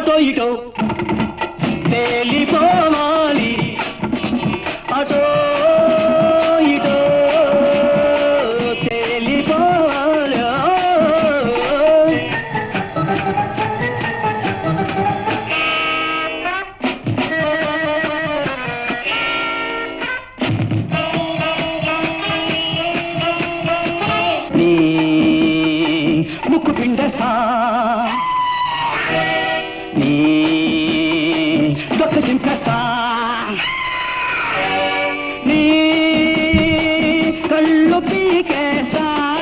అటో ఇటో తేలిపోవాలి అటో ఇటో తేలిపోవాలి నీ ముక్కు పిండేస్తా నీ దొక్క చింపేస్తా నీ కళ్ళు పీకేస్తా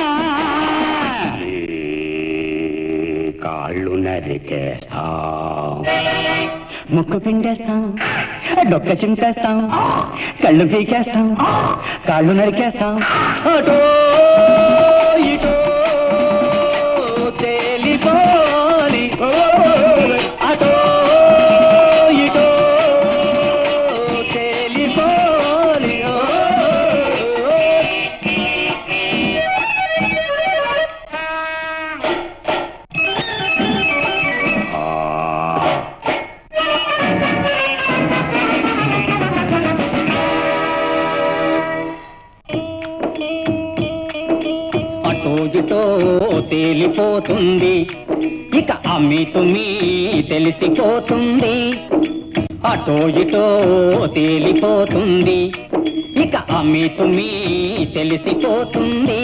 నీ కాళ్ళు నరికేస్తా ముక్కు పిండేస్తాం డొక్క చింపేస్తాం కళ్ళు పీకేస్తాం కాళ్ళు నరికేస్తాం అటో ఇటో తేలిపోలి ఓ, అటో ఇటో తేలిపోలి ఓ. అటో ఇటో తేలిపోతుంది ఇక అమ్మి తుమ్మి తెలిసిపోతుంది అటో ఇటో తేలిపోతుంది ఇక అమ్మి తుమ్మి తెలిసిపోతుంది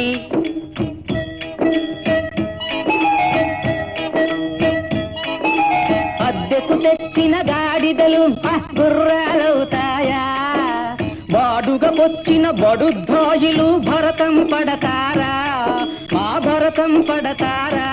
అద్దెకు తెచ్చిన గాడిదలు హ, గుర్రాలవుతాయా బాడుగ పొచ్చిన బడుద్దాయిలు భరతం పడతారా మా భరతం పడతారా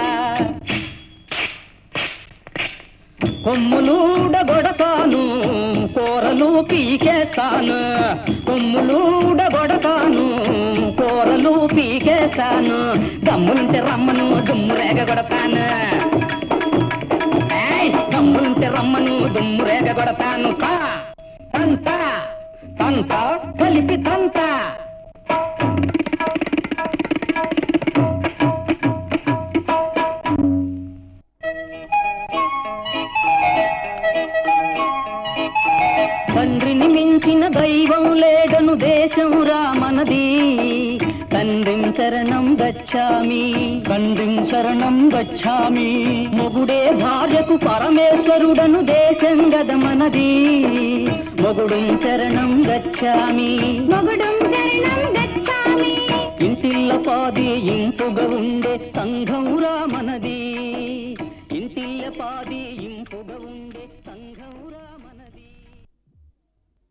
కొమ్ములూడగొడతాను కూరలు పీకేస్తాను కొమ్ములూడగొడతాను కూరలు పీకేస్తాను దమ్ములుంటే రమ్మను దుమ్ము రేగ కొడతాను ఏయ్, దమ్ములుంటే రమ్మను దుమ్ము రేగ కొడతాను తా తంత తంత కలిపి తంత తండ్రిని మించిన దైవం లేడను దేశం రామనది తండ్రిం శరణం గచ్చామి తండ్రిం శరణం గచ్చామి మొగుడే భార్యకు పరమేశ్వరుడను దేశం గదమనది మొగుడుం శరణం గచ్చామి మొగుడుం శరణం గచ్చామి ఇంటిల్ల పాది ఇంపుగా ఉండే సంఘం రామనది ఇంటిల్ల పాది ఇంపుగా ఉండే సంఘం రా